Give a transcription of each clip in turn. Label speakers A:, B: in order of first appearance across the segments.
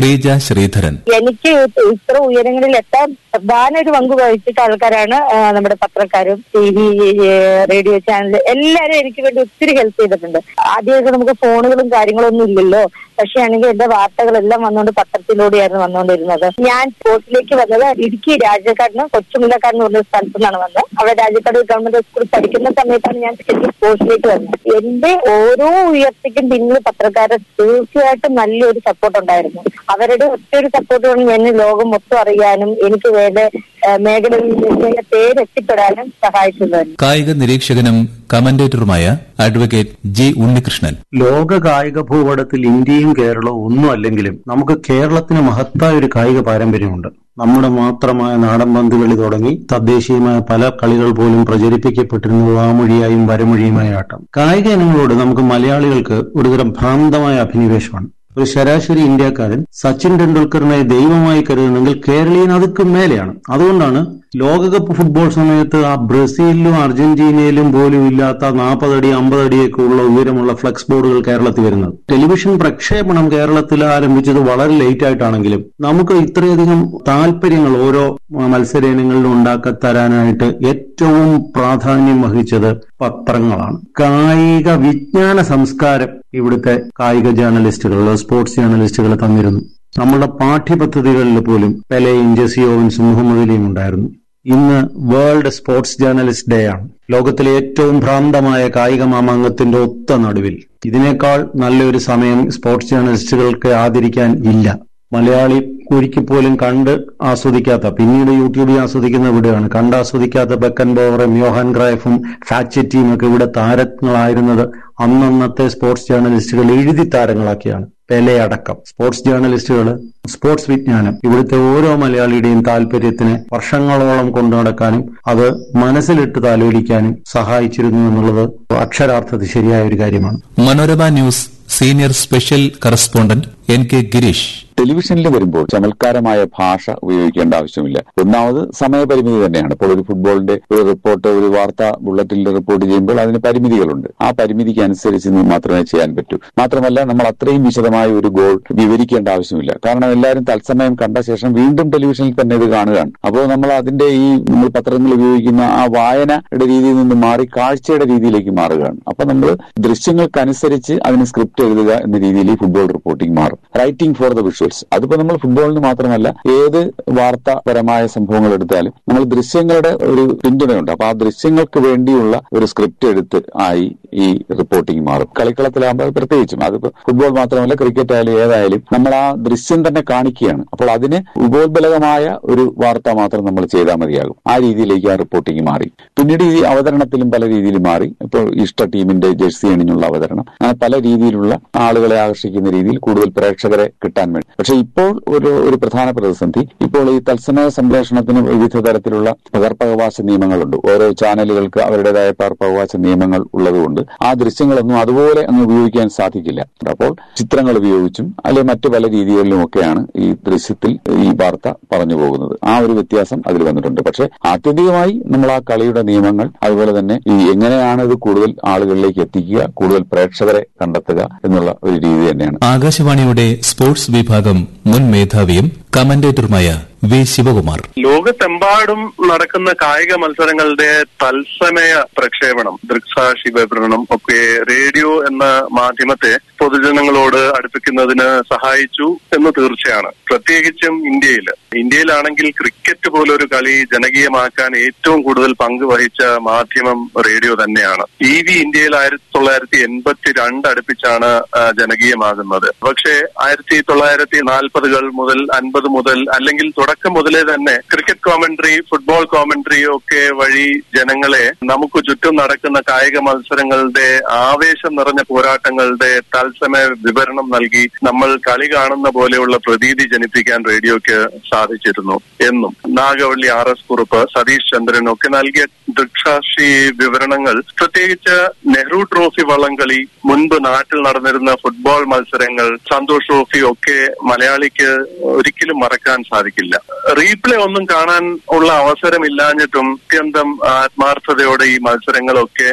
A: ശ്രീജ ശ്രീധരൻ
B: എനിക്ക് ഇത്ര ഉയരങ്ങളിൽ എത്താൻ പ്രധാന ഒരു പങ്ക് വഹിച്ചിട്ട ആൾക്കാരാണ് ആ, നമ്മുടെ പത്രക്കാരും ടി വി റേഡിയോ ചാനൽ എല്ലാവരും എനിക്ക് വേണ്ടി ഒത്തിരി ഹെൽപ്പ് ചെയ്തിട്ടുണ്ട് ആദ്യമൊക്കെ നമുക്ക് ഫോണുകളും കാര്യങ്ങളും ഒന്നും ഇല്ലല്ലോ പക്ഷെ ആണെങ്കിൽ എന്റെ വാർത്തകളെല്ലാം വന്നുകൊണ്ട് പത്രത്തിലൂടെയായിരുന്നു വന്നുകൊണ്ടിരുന്നത് ഞാൻ സ്പോർട്സിലേക്ക് വന്നത് ഇടുക്കി രാജക്കാടിന് കൊച്ചുമുല്ലക്കാട് എന്ന് പറഞ്ഞ സ്ഥലത്തു നിന്നാണ് വന്നത് അവിടെ രാജക്കാട് ഗവൺമെന്റ് സ്കൂളിൽ പഠിക്കുന്ന സമയത്താണ് ഞാൻ ശരിക്കും സ്പോർട്സിലേക്ക് വന്നത് എന്റെ ഓരോ ഉയർച്ചയ്ക്കും പിന്നിൽ പത്രക്കാരെ തീർച്ചയായിട്ടും നല്ലൊരു സപ്പോർട്ട് ഉണ്ടായിരുന്നു അവരുടെ ഒറ്റൊരു സപ്പോർട്ട് കൊണ്ട് എന്നെ ലോകം മൊത്തം അറിയാനും എനിക്ക് വേണ്ട ആ, മേഖലയിൽ പേരെത്തിപ്പെടാനും സഹായിച്ചത്
A: കായിക നിരീക്ഷകനും കമന്റേറ്ററുമായ അഡ്വക്കേറ്റ് ജി ഉണ്ണികൃഷ്ണൻ
C: ലോക കായിക ഭൂപടത്തിൽ ഇന്ത്യയും കേരളവും ഒന്നും അല്ലെങ്കിലും നമുക്ക് കേരളത്തിന് മഹത്തായ ഒരു കായിക പാരമ്പര്യമുണ്ട് നമ്മുടെ മാത്രമായ നാടൻ പന്തുകളി തുടങ്ങി തദ്ദേശീയമായ പല കളികൾ പോലും പ്രചരിപ്പിക്കപ്പെട്ടിരുന്നു വാമൊഴിയായും വരമൊഴിയുമായ ആട്ടം കായിക ഇനങ്ങളോട് നമുക്ക് മലയാളികൾക്ക് ഒരുതരം ഭ്രാന്തമായ അഭിനിവേശമാണ് ഒരു ശരാശരി ഇന്ത്യക്കാരൻ സച്ചിൻ ടെണ്ടുൽക്കറിനെ ദൈവമായി കരുതുന്നെങ്കിൽ കേരളീയൻ അതുക്കും മേലെയാണ് അതുകൊണ്ടാണ് ലോകകപ്പ് ഫുട്ബോൾ സമയത്ത് ആ ബ്രസീലിലും അർജന്റീനയിലും പോലും ഇല്ലാത്ത നാൽപ്പതടി അമ്പതടിയൊക്കെ ഉള്ള ഉയരമുള്ള ഫ്ലെക്സ് ബോർഡുകൾ കേരളത്തിൽ വരുന്നത് ടെലിവിഷൻ പ്രക്ഷേപണം കേരളത്തിൽ ആരംഭിച്ചത് വളരെ ലേറ്റ് ആയിട്ടാണെങ്കിലും നമുക്ക് ഇത്രയധികം താല്പര്യങ്ങൾ ഓരോ മത്സര ഇനങ്ങളിലും ഉണ്ടാക്കി തരാനായിട്ട് ഏറ്റവും പ്രാധാന്യം വഹിച്ചത് പത്രങ്ങളാണ് കായിക വിജ്ഞാന സംസ്കാരം ഇവിടുത്തെ കായിക ജേർണലിസ്റ്റുകൾ സ്പോർട്സ് ജേർണലിസ്റ്റുകൾ തന്നിരുന്നു നമ്മുടെ പാഠ്യപദ്ധതികളിൽ പോലും പെലയും ജെസി ഓവൻസും മുഹമ്മദ് അലിയും ഉണ്ടായിരുന്നു ഇന്ന് വേൾഡ് സ്പോർട്സ് ജേർണലിസ്റ്റ് ഡേ ആണ് ലോകത്തിലെ ഏറ്റവും ഭ്രാന്തമായ കായിക മാമാങ്കത്തിന്റെ ഒത്ത നടുവിൽ ഇതിനേക്കാൾ നല്ലൊരു സമയം സ്പോർട്സ് ജേർണലിസ്റ്റുകൾക്ക് ആദരിക്കാൻ ഇല്ല മലയാളി ഒരിക്കൽ പോലും കണ്ട് ആസ്വദിക്കാത്ത പിന്നീട് യൂട്യൂബിൽ ആസ്വദിക്കുന്ന ഇവിടെയാണ് കണ്ട് ആസ്വദിക്കാത്ത ബെക്കൻ ബോവറും യോഹാൻ ക്രൈഫും ഫാച്ചറ്റിയും ഒക്കെ ഇവിടെ താരങ്ങളായിരുന്നത് അന്നന്നത്തെ സ്പോർട്സ് ജേർണലിസ്റ്റുകൾ എഴുതി താരങ്ങളാക്കിയാണ് പെലെ അടക്കം സ്പോർട്സ് ജേർണലിസ്റ്റുകൾ സ്പോർട്സ് വിജ്ഞാനം ഇവിടുത്തെ ഓരോ മലയാളിയുടെയും താല്പര്യത്തിന് വർഷങ്ങളോളം കൊണ്ടു നടക്കാനും അത് മനസ്സിലിട്ട് താലോലിക്കാനും സഹായിച്ചിരുന്നു എന്നുള്ളത് അക്ഷരാർത്ഥത്തിൽ ശരിയായ ഒരു കാര്യമാണ്
A: Manorama news senior special correspondent N K Gireesh
D: ടെലിവിഷനിൽ വരുമ്പോൾ ചമൽക്കാരമായ ഭാഷ ഉപയോഗിക്കേണ്ട ആവശ്യമില്ല ഒന്നാമത് സമയപരിമിതി തന്നെയാണ് ഇപ്പോൾ ഒരു ഫുട്ബോളിന്റെ ഒരു റിപ്പോർട്ട് ഒരു വാർത്താ ബുള്ളറ്റിനിൽ റിപ്പോർട്ട് ചെയ്യുമ്പോൾ അതിന് പരിമിതികളുണ്ട് ആ പരിമിതിക്ക് അനുസരിച്ച് മാത്രമേ ചെയ്യാൻ പറ്റൂ മാത്രമല്ല നമ്മൾ അത്രയും വിശദമായ ഒരു ഗോൾ വിവരിക്കേണ്ട ആവശ്യമില്ല കാരണം എല്ലാവരും തത്സമയം കണ്ട ശേഷം വീണ്ടും ടെലിവിഷനിൽ തന്നെ ഇത് കാണുകയാണ് അപ്പോൾ നമ്മൾ അതിന്റെ ഈ നമ്മൾ പത്രങ്ങൾ ഉപയോഗിക്കുന്ന ആ വായനയുടെ രീതിയിൽ നിന്ന് മാറി കാഴ്ചയുടെ രീതിയിലേക്ക് മാറുകയാണ് അപ്പൊ നമ്മൾ ദൃശ്യങ്ങൾക്കനുസരിച്ച് അതിന് സ്ക്രിപ്റ്റ് എഴുതുക എന്ന രീതിയിൽ ഈ ഫുട്ബോൾ റിപ്പോർട്ടിംഗ് മാറും റൈറ്റിംഗ് ഫോർ ദ വിഷ്വൽസ് അതിപ്പോ നമ്മൾ ഫുട്ബോളിന് മാത്രമല്ല ഏത് വാർത്താപരമായ സംഭവങ്ങൾ എടുത്താലും നമ്മൾ ദൃശ്യങ്ങളുടെ ഒരു പിന്തുണയുണ്ട് അപ്പൊ ആ ദൃശ്യങ്ങൾക്ക് വേണ്ടിയുള്ള ഒരു സ്ക്രിപ്റ്റ് എടുത്ത് ആയി ഈ റിപ്പോർട്ടിംഗ് മാറും കളിക്കളത്തിലാകുമ്പോൾ പ്രത്യേകിച്ചും അതിപ്പോ ഫുട്ബോൾ മാത്രമല്ല ക്രിക്കറ്റ് ആയാലും ഏതായാലും നമ്മൾ ആ ദൃശ്യം തന്നെ കാണിക്കുകയാണ് അപ്പോൾ അതിന് ഉപോത്ബലകമായ ഒരു വാർത്ത മാത്രം നമ്മൾ ചെയ്താൽ മതിയാകും ആ രീതിയിലേക്ക് ആ റിപ്പോർട്ടിംഗ് മാറി പിന്നീട് ഈ അവതരണത്തിലും പല രീതിയിൽ മാറി ഇപ്പോൾ ഇഷ്ട ടീമിന്റെ ജേഴ്സി അണിഞ്ഞുള്ള അവതരണം അങ്ങനെ പല രീതിയിലുള്ള ആളുകളെ ആകർഷിക്കുന്ന രീതിയിൽ കൂടുതൽ പ്രേക്ഷകരെ കിട്ടാൻ വേണ്ടി പക്ഷെ ഇപ്പോൾ ഒരു ഒരു പ്രധാന പ്രതിസന്ധി ഇപ്പോൾ ഈ തത്സമയ സംപ്രേഷണത്തിന് വിവിധ തരത്തിലുള്ള പകർപ്പവകാശ നിയമങ്ങളുണ്ട് ഓരോ ചാനലുകൾക്ക് അവരുടേതായ പകർപ്പവകാശ നിയമങ്ങൾ ഉള്ളതുകൊണ്ട് ആ ദൃശ്യങ്ങളൊന്നും അതുപോലെ അങ്ങ് ഉപയോഗിക്കാൻ സാധിക്കില്ല അപ്പോൾ ചിത്രങ്ങൾ ഉപയോഗിച്ചും അല്ലെ മറ്റു പല രീതികളിലും ഒക്കെയാണ് ഈ ദൃശ്യത്തിൽ ഈ വാർത്ത പറഞ്ഞു പോകുന്നത് ആ ഒരു വ്യത്യാസം അതിൽ വന്നിട്ടുണ്ട് പക്ഷെ ആത്യന്തികമായി നമ്മൾ ആ കളിയുടെ നിയമങ്ങൾ അതുപോലെ തന്നെ ഈ എങ്ങനെയാണ് ഇത് കൂടുതൽ ആളുകളിലേക്ക് എത്തിക്കുക കൂടുതൽ പ്രേക്ഷകരെ കണ്ടെത്തുക എന്നുള്ള ഒരു രീതി തന്നെയാണ്
A: ആകാശവാണിയുടെ സ്പോർട്സ് വിഭാഗം മുൻ മേധാവിയും കമന്റേറ്ററുമായ വി ശിവകുമാർ
E: ലോകത്തെമ്പാടും നടക്കുന്ന കായിക മത്സരങ്ങളുടെ തത്സമയ പ്രക്ഷേപണം ദൃക്സാക്ഷി വിവരണം ഒക്കെ റേഡിയോ എന്ന മാധ്യമത്തെ പൊതുജനങ്ങളോട് അടുപ്പിക്കുന്നതിന് സഹായിച്ചു എന്ന് തീർച്ചയാണ് പ്രത്യേകിച്ചും ഇന്ത്യയിൽ ഇന്ത്യയിലാണെങ്കിൽ ക്രിക്കറ്റ് പോലൊരു കളി ജനകീയമാക്കാൻ ഏറ്റവും കൂടുതൽ പങ്ക് വഹിച്ച മാധ്യമം റേഡിയോ തന്നെയാണ് ടി വി ഇന്ത്യയിൽ ആയിരത്തി തൊള്ളായിരത്തി എൺപത്തി രണ്ട് അടുപ്പിച്ചാണ് ആ, ജനകീയമാകുന്നത് പക്ഷേ ആയിരത്തി തൊള്ളായിരത്തി നാൽപ്പതുകൾ മുതൽ അൻപത് മുതൽ അല്ലെങ്കിൽ തുടക്കം മുതലേ തന്നെ ക്രിക്കറ്റ് കോമന്ററി ഫുട്ബോൾ കോമന്ററി ഒക്കെ വഴി ജനങ്ങളെ നമുക്ക് ചുറ്റും നടക്കുന്ന കായിക മത്സരങ്ങളുടെ ആവേശം നിറഞ്ഞ പോരാട്ടങ്ങളുടെ തത്സമയ വിവരണം നൽകി നമ്മൾ കളി കാണുന്ന പോലെയുള്ള പ്രതീതി ജനിപ്പിക്കാൻ റേഡിയോയ്ക്ക് സാധിച്ചിരുന്നു എന്നും നാഗവള്ളി ആർ എസ് കുറുപ്പ് സതീഷ് ചന്ദ്രൻ ഒക്കെ നൽകിയ ദൃക്സാക്ഷി വിവരണങ്ങൾ പ്രത്യേകിച്ച് നെഹ്റു ട്രോഫി വള്ളംകളി മുൻപ് നാട്ടിൽ നടന്നിരുന്ന ഫുട്ബോൾ മത്സരങ്ങൾ സന്തോഷ് ട്രോഫി ഒക്കെ മലയാളിക്ക് ഒരിക്കലും മറക്കാൻ സാധിക്കില്ല റീപ്ലേ ഒന്നും കാണാൻ ഉള്ള അവസരമില്ലാഞ്ഞിട്ടും അത്യന്തം ആത്മാർത്ഥതയോടെ ഈ മത്സരങ്ങളൊക്കെ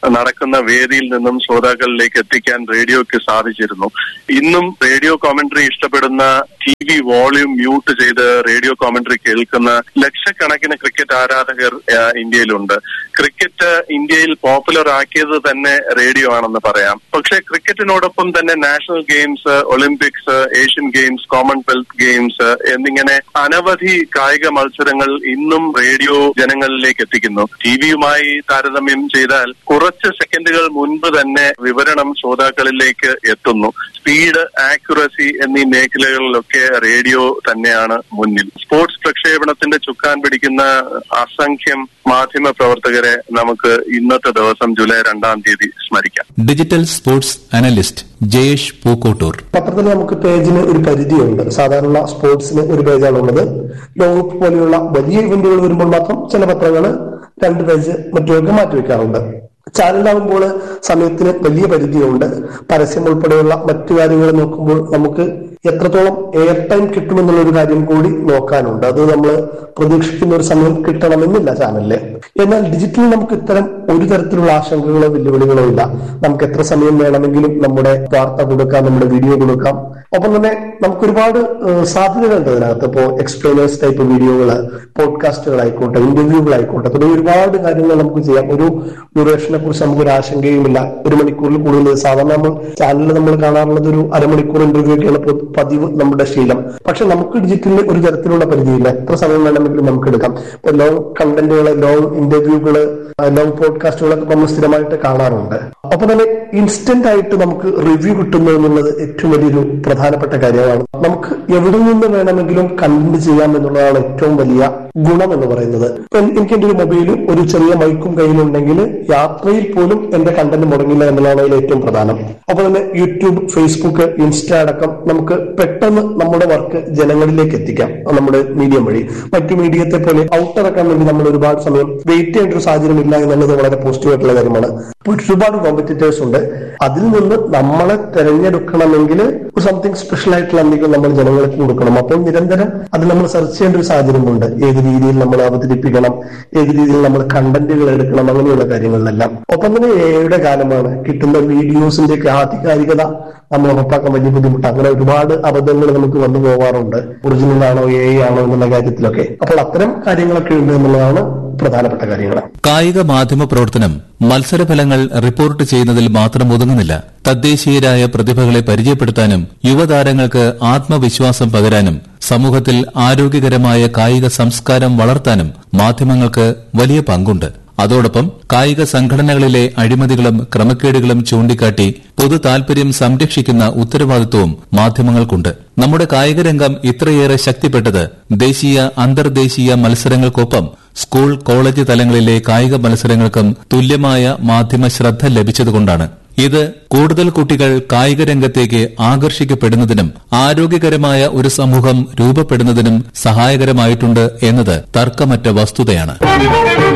E: നടക്കുന്ന വേദിയിൽ നിന്നും ശ്രോതാക്കളിലേക്ക് എത്തിക്കാൻ റേഡിയോയ്ക്ക് സാധിച്ചിരുന്നു ഇന്നും റേഡിയോ കോമന്ററി ഇഷ്ടപ്പെടുന്ന ടി വി വോളിയൂം മ്യൂട്ട് ചെയ്ത് റേഡിയോ കോമന്ററി കേൾക്കുന്ന ലക്ഷക്കണക്കിന് ക്രിക്കറ്റ് ആരാധകർ ആ, ഇന്ത്യയിലുണ്ട് ക്രിക്കറ്റ് ഇന്ത്യയിൽ പോപ്പുലർ ആക്കിയത് തന്നെ റേഡിയോ ആണെന്ന് പറയാം പക്ഷേ ക്രിക്കറ്റിനോടൊപ്പം തന്നെ National Games Olympics Asian Games Commonwealth Games എന്നിങ്ങനെ അനവധി കായിക മത്സരങ്ങൾ ഇന്നും റേഡിയോ ജനങ്ങളിലേക്ക് എത്തിക്കുന്നു ടി വിയുമായി താരതമ്യം ചെയ്താൽ കുറച്ച് സെക്കൻഡുകൾ മുൻപ് തന്നെ വിവരണം ശ്രോതാക്കളിലേക്ക് എത്തുന്നു സ്പീഡ് ആക്യുറസി എന്നീ മേഖലകളിലൊക്കെ റേഡിയോ തന്നെയാണ് മുന്നിൽ സ്പോർട്സ് പ്രക്ഷേപണത്തിന്റെ ചുക്കാൻ പിടിക്കുന്ന അസംഖ്യം മാധ്യമ പ്രവർത്തകരെ നമുക്ക് ഇന്നത്തെ ദിവസം ജൂലൈ രണ്ടാം തീയതി സ്മരിക്കാം
A: digital sports analyst Jayesh Pookkottoor
F: പത്രത്തിൽ നമുക്ക് പേജിന് ഒരു പരിധിയുണ്ട് സാധാരണ സ്പോർട്സിന് ഒരു പേജാണ് ഉള്ളത് ലോകകപ്പ് പോലെയുള്ള വലിയ ഇവന്റുകൾ വരുമ്പോൾ മാത്രം ചില പത്രങ്ങൾ രണ്ട് പേജ് മറ്റുമൊക്കെ മാറ്റിവെക്കാറുണ്ട് ചാനലാകുമ്പോൾ സമയത്തിന് വലിയ പരിധിയുണ്ട് പരസ്യം ഉൾപ്പെടെയുള്ള മറ്റു കാര്യങ്ങൾ നോക്കുമ്പോൾ നമുക്ക് എത്രത്തോളം എയർ ടൈം കിട്ടുമെന്നുള്ള ഒരു കാര്യം കൂടി നോക്കാനുണ്ട് അത് നമ്മൾ പ്രതീക്ഷിക്കുന്ന ഒരു സമയം കിട്ടണമെന്നില്ല ചാനലില് എന്നാൽ ഡിജിറ്റലിൽ നമുക്ക് ഇത്തരം ഒരു തരത്തിലുള്ള ആശങ്കകളോ വെല്ലുവിളികളോ ഇല്ല നമുക്ക് എത്ര സമയം വേണമെങ്കിലും നമ്മുടെ വാർത്ത കൊടുക്കാം നമ്മുടെ വീഡിയോ കൊടുക്കാം ഒപ്പം തന്നെ നമുക്ക് ഒരുപാട് ഏഹ്, സാധ്യതകളുണ്ട് അതിനകത്ത് ഇപ്പോ എക്സ്പ്ലെയിനേഴ്സ് ടൈപ്പ് വീഡിയോകൾ പോഡ്കാസ്റ്റുകളായിക്കോട്ടെ ഇന്റർവ്യൂകളായിക്കോട്ടെ തുടങ്ങിയ ഒരുപാട് കാര്യങ്ങൾ നമുക്ക് ചെയ്യാം ഒരു ഡ്യൂറേഷനെ കുറിച്ച് നമുക്ക് ഒരു ആശങ്കയുമില്ല ഒരു മണിക്കൂറിൽ കൂടുതൽ സാധാരണ നമ്മൾ ചാനലിൽ നമ്മൾ കാണാറുള്ളത് ഒരു അരമണിക്കൂർ ഇന്റർവ്യൂ ഒക്കെയാണ് പ- പതിവ് നമ്മുടെ ശീലം പക്ഷെ നമുക്ക് ഡിജിറ്റലിൽ ഒരു തരത്തിലുള്ള പരിധിയില്ല എത്ര സമയം വേണമെങ്കിലും നമുക്ക് എടുക്കാം ഇപ്പൊ ലോങ് കണ്ടന്റുകൾ ലോങ് ഇന്റർവ്യൂകള് ലോങ് പോഡ്കാസ്റ്റുകളൊക്കെ നമ്മൾ സ്ഥിരമായിട്ട് കാണാറുണ്ട് അപ്പൊ തന്നെ ഇൻസ്റ്റന്റ് ആയിട്ട് നമുക്ക് റിവ്യൂ കിട്ടുന്നു എന്നുള്ളത് ഏറ്റവും വലിയൊരു പ്രധാനപ്പെട്ട കാര്യമാണ് നമുക്ക് എവിടെ നിന്ന് വേണമെങ്കിലും കണ്ടന്റ് ചെയ്യാം എന്നുള്ളതാണ് ഏറ്റവും വലിയ ഗുണം എന്ന് പറയുന്നത് ഇപ്പൊ എൻ- എനിക്ക് എന്റെ ഒരു മൊബൈലും ഒരു ചെറിയ മൈക്കും കയ്യിലുണ്ടെങ്കിൽ യാത്രയിൽ പോലും എന്റെ കണ്ടന്റ് മുടങ്ങില്ല എന്നുള്ളതാണ് അതിൽ ഏറ്റവും പ്രധാനം അപ്പൊ തന്നെ യൂട്യൂബ് ഫേസ്ബുക്ക് ഇൻസ്റ്റ അടക്കം നമുക്ക് പെട്ടെന്ന് നമ്മുടെ വർക്ക് ജനങ്ങളിലേക്ക് എത്തിക്കാം നമ്മുടെ മീഡിയം വഴി മറ്റു മീഡിയത്തെ പോലെ ഔട്ടിറക്കാൻ വേണ്ടി നമ്മൾ ഒരുപാട് സമയം വെയിറ്റ് ചെയ്യേണ്ട ഒരു സാഹചര്യം ഇല്ല എന്നുള്ളത് വളരെ പോസിറ്റീവ് ആയിട്ടുള്ള കാര്യമാണ് ഇപ്പൊ ഒരുപാട് കോമ്പറ്റീറ്റേഴ്സ് ഉണ്ട് അതിൽ നിന്ന് നമ്മളെ തെരഞ്ഞെടുക്കണമെങ്കിൽ ഒരു സംതിങ് സ്പെഷ്യൽ ആയിട്ടുള്ള എന്തെങ്കിലും നമ്മൾ ജനങ്ങൾക്ക് കൊടുക്കണം അപ്പോൾ നിരന്തരം അത് നമ്മൾ സെർച്ച് ചെയ്യേണ്ട ഒരു സാഹചര്യമുണ്ട് ഏത് രീതിയിൽ നമ്മൾ അവതരിപ്പിക്കണം ഏത് രീതിയിൽ നമ്മൾ കണ്ടന്റുകൾ എടുക്കണം അങ്ങനെയുള്ള കാര്യങ്ങളിലെല്ലാം ഒപ്പം തന്നെ എയുടെ കാലമാണ് കിട്ടുന്ന വീഡിയോസിന്റെ ഒക്കെ ആധികാരികത നമ്മൾ ഉറപ്പാക്കാൻ വലിയ ബുദ്ധിമുട്ട് അങ്ങനെ ഒരുപാട് അബദ്ധങ്ങൾ നമുക്ക് വന്നു പോവാറുണ്ട് ഒറിജിനൽ ആണോ എ ആണോ എന്നുള്ള കാര്യത്തിലൊക്കെ അപ്പോൾ അത്തരം കാര്യങ്ങളൊക്കെ ഉണ്ട് എന്നുള്ളതാണ് പ്രധാനപ്പെട്ട കാര്യങ്ങൾ
A: കായിക മാധ്യമ പ്രവർത്തനം മത്സരഫലങ്ങൾ റിപ്പോർട്ട് ചെയ്യുന്നതിൽ മാത്രം ഒതുങ്ങുന്നില്ല തദ്ദേശീയരായ പ്രതിഭകളെ പരിചയപ്പെടുത്താനും യുവതാരങ്ങൾക്ക് ആത്മവിശ്വാസം പകരാനും സമൂഹത്തിൽ ആരോഗ്യകരമായ കായിക സംസ്കാരം വളർത്താനും മാധ്യമങ്ങൾക്ക് വലിയ പങ്കുണ്ട് അതോടൊപ്പം കായിക സംഘടനകളിലെ അഴിമതികളും ക്രമക്കേടുകളും ചൂണ്ടിക്കാട്ടി പൊതു താൽപര്യം സംരക്ഷിക്കുന്ന ഉത്തരവാദിത്വവും മാധ്യമങ്ങൾക്കുണ്ട് നമ്മുടെ കായിക രംഗം ഇത്രയേറെ ശക്തിപ്പെട്ടത് ദേശീയ അന്തർദേശീയ മത്സരങ്ങൾക്കൊപ്പം സ്കൂൾ കോളേജ് തലങ്ങളിലെ കായിക മത്സരങ്ങൾക്കും തുല്യമായ മാധ്യമ ശ്രദ്ധ ലഭിച്ചതുകൊണ്ടാണ് ഇത് കൂടുതൽ കുട്ടികൾ കായിക രംഗത്തേക്ക് ആകർഷിക്കപ്പെടുന്നതിനും ആരോഗ്യകരമായ ഒരു സമൂഹം രൂപപ്പെടുന്നതിനും സഹായകരമായിട്ടുണ്ട് എന്നത് തർക്കമറ്റ വസ്തുതയാണ്